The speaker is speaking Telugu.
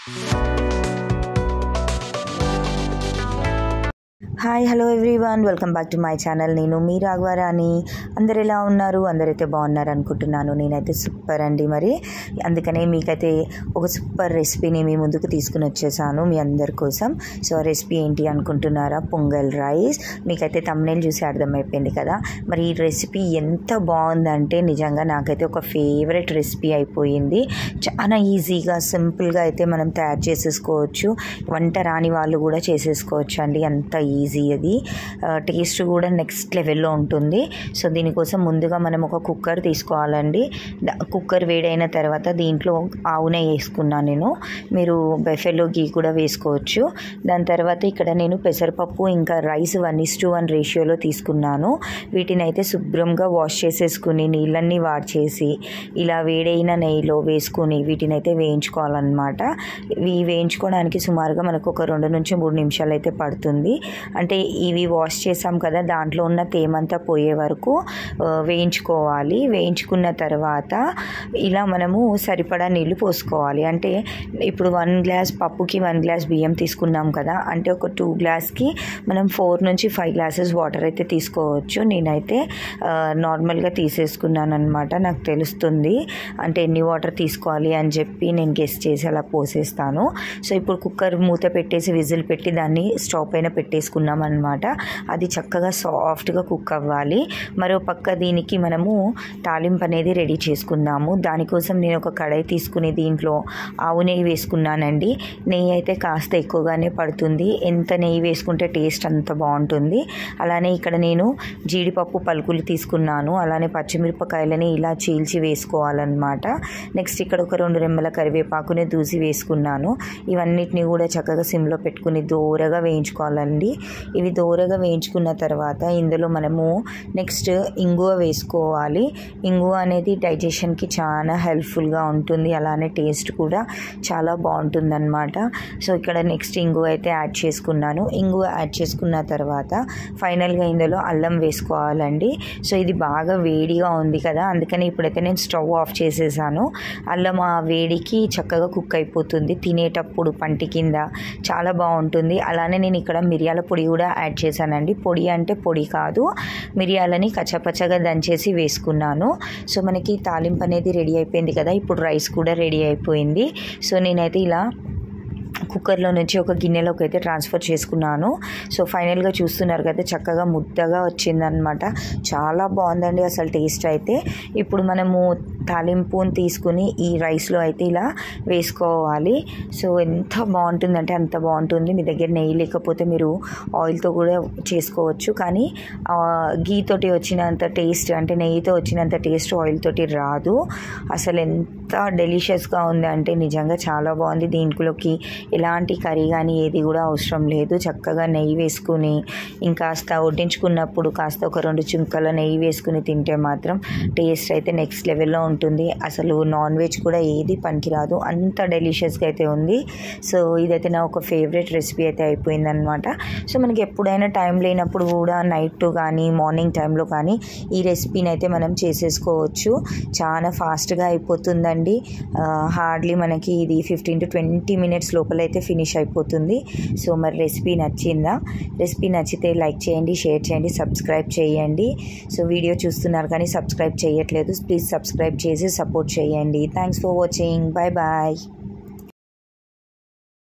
hi hello everyone welcome back to my channel నేను మీ రాఘవరాని అందరు ఎలా ఉన్నారు అందరైతే బాగున్నారు అనుకుంటున్నాను నేనైతే సూపర్ అండి మరి అందుకనే మీకైతే ఒక సూపర్ రెసిపీని మీ ముందుకు తీసుకుని వచ్చేసాను మీ అందరి కోసం సో ఆ రెసిపీ ఏంటి అనుకుంటున్నారా పొంగల్ రైస్ మీకైతే తమ్నేల్ చూసి అర్థమైపోయింది కదా మరి ఈ రెసిపీ ఎంత బాగుందంటే నిజంగా నాకైతే ఒక ఫేవరెట్ రెసిపీ అయిపోయింది చాలా ఈజీగా సింపుల్గా అయితే మనం తయారు చేసేసుకోవచ్చు వంట రాని వాళ్ళు కూడా చేసేసుకోవచ్చు అండి అంత ఈజీ అది టేస్ట్ కూడా నెక్స్ట్ లెవెల్లో ఉంటుంది సో దీనికోసం ముందుగా మనం ఒక కుక్కర్ తీసుకోవాలండి కుక్కర్ వేడైన తర్వాత దీంట్లో ఆవు నెయ్యి వేసుకున్నాను నేను మీరు బెఫెలో గీ కూడా వేసుకోవచ్చు దాని తర్వాత ఇక్కడ నేను పెసరపప్పు ఇంకా rice one is to one రేషియోలో తీసుకున్నాను వీటిని అయితే శుభ్రంగా వాష్ చేసేసుకుని నీళ్ళన్నీ వాడ్చేసి ఇలా వేడైన నెయ్యిలో వేసుకుని వీటిని అయితే వేయించుకోవాలన్నమాట ఇవి వేయించుకోవడానికి సుమారుగా మనకు ఒక రెండు నుంచి మూడు నిమిషాలు అయితే పడుతుంది అంటే ఇవి వాష్ చేసాం కదా దాంట్లో ఉన్న తేమంతా పోయే వరకు వేయించుకోవాలి వేయించుకున్న తర్వాత ఇలా మనము సరిపడా నీళ్ళు పోసుకోవాలి అంటే ఇప్పుడు వన్ గ్లాస్ పప్పుకి వన్ గ్లాస్ బియ్యం తీసుకున్నాం కదా అంటే ఒక టూ గ్లాస్కి మనం ఫోర్ నుంచి ఫైవ్ గ్లాసెస్ వాటర్ అయితే తీసుకోవచ్చు నేనైతే నార్మల్గా తీసేసుకున్నాను అనమాట నాకు తెలుస్తుంది అంటే ఎన్ని వాటర్ తీసుకోవాలి అని చెప్పి నేను గెస్ట్ చేసి అలా పోసేస్తాను సో ఇప్పుడు కుక్కర్ మూత పెట్టేసి విజిల్ పెట్టి దాన్ని స్టవ్ పైన పెట్టేసుకున్నాం అనమాట అది చక్కగా సాఫ్ట్గా కుక్ అవ్వాలి మరో పక్క దీనికి మనము తాలింపు అనేది రెడీ చేసుకుందాము దానికోసం నేను ఒక కడాయి తీసుకుని దీంట్లో ఆవు నెయ్యి వేసుకున్నానండి నెయ్యి అయితే కాస్త ఎక్కువగానే పడుతుంది ఎంత నెయ్యి వేసుకుంటే టేస్ట్ అంత బాగుంటుంది అలానే ఇక్కడ నేను జీడిపప్పు పలుకులు తీసుకున్నాను అలానే పచ్చిమిరపకాయలని ఇలా చీల్చి వేసుకోవాలన్నమాట నెక్స్ట్ ఇక్కడ ఒక రెండు రెమ్మల కరివేపాకుని దూసి వేసుకున్నాను ఇవన్నిటిని కూడా చక్కగా సిమ్లో పెట్టుకుని దూరగా వేయించుకోవాలండి ఇవి దూరగా వేయించుకున్న తర్వాత ఇందులో మనము నెక్స్ట్ ఇంగువ వేసుకోవాలి ఇంగువ అనేది డైజెషన్కి చాలా హెల్ప్ఫుల్గా ఉంటుంది అలానే టేస్ట్ కూడా చాలా బాగుంటుంది అనమాట సో ఇక్కడ నెక్స్ట్ ఇంగువ అయితే యాడ్ చేసుకున్నాను ఇంగువ యాడ్ చేసుకున్న తర్వాత ఫైనల్గా ఇందులో అల్లం వేసుకోవాలండి సో ఇది బాగా వేడిగా ఉంది కదా అందుకని ఇప్పుడైతే నేను స్టవ్ ఆఫ్ చేసేసాను అల్లం ఆ వేడికి చక్కగా కుక్ అయిపోతుంది తినేటప్పుడు పంటి కింద చాలా బాగుంటుంది అలానే నేను ఇక్కడ మిరియాల పొడి కూడా యాడ్ చేశానండి పొడి అంటే పొడి కాదు మిరియాలని కచ్చపచ్చగా దంచేసి వేసుకున్నాను సో మనకి తాలింపు అనేది రెడీ అయిపోయింది కదా ఇప్పుడు రైస్ కూడా రెడీ అయిపోయింది సో నేనైతే ఇలా కుక్కర్లో నుంచి ఒక గిన్నెలోకి అయితే ట్రాన్స్ఫర్ చేసుకున్నాను సో ఫైనల్గా చూస్తున్నారు కదా చక్కగా ముద్దగా వచ్చిందనమాట చాలా బాగుందండి అసలు టేస్ట్ అయితే ఇప్పుడు మనము తాలింపుని తీసుకుని ఈ రైస్లో అయితే ఇలా వేసుకోవాలి సో ఎంత బాగుంటుందంటే అంత బాగుంటుంది మీ దగ్గర నెయ్యి లేకపోతే మీరు ఆయిల్తో కూడా చేసుకోవచ్చు కానీ గీతోటి వచ్చినంత టేస్ట్ అంటే నెయ్యితో వచ్చినంత టేస్ట్ ఆయిల్ తోటి రాదు అసలు ఎంత డెలిషియస్గా ఉంది అంటే నిజంగా చాలా బాగుంది దీంట్లోకి ఎలాంటి కర్రీ కానీ ఏది కూడా అవసరం లేదు చక్కగా నెయ్యి వేసుకుని ఇంకాస్త వడ్డించుకున్నప్పుడు కాస్త ఒక రెండు చుంకల నెయ్యి వేసుకుని తింటే మాత్రం టేస్ట్ అయితే నెక్స్ట్ లెవెల్లో ఉంటుంది అసలు నాన్ వెజ్ కూడా ఏది పనికిరాదు అంత డెలిషియస్గా అయితే ఉంది సో ఇదైతే నా ఒక ఫేవరెట్ రెసిపీ అయితే అయిపోయిందనమాట సో మనకి ఎప్పుడైనా టైం లేనప్పుడు కూడా నైట్ కానీ మార్నింగ్ టైంలో కానీ ఈ రెసిపీని అయితే మనం చేసేసుకోవచ్చు చాలా ఫాస్ట్గా అయిపోతుందండి హార్డ్లీ మనకి ఇది ఫిఫ్టీన్ టు ట్వంటీ మినిట్స్ లోపల అయితే ఫినిష్ అయిపోతుంది సో మరి రెసిపీ నచ్చిందా రెసిపీ నచ్చితే లైక్ చేయండి షేర్ చేయండి సబ్స్క్రైబ్ చేయండి సో వీడియో చూస్తున్నారు కానీ సబ్స్క్రైబ్ చేయట్లేదు ప్లీజ్ సబ్స్క్రైబ్ చేసి సపోర్ట్ చేయండి thanks for watching bye bye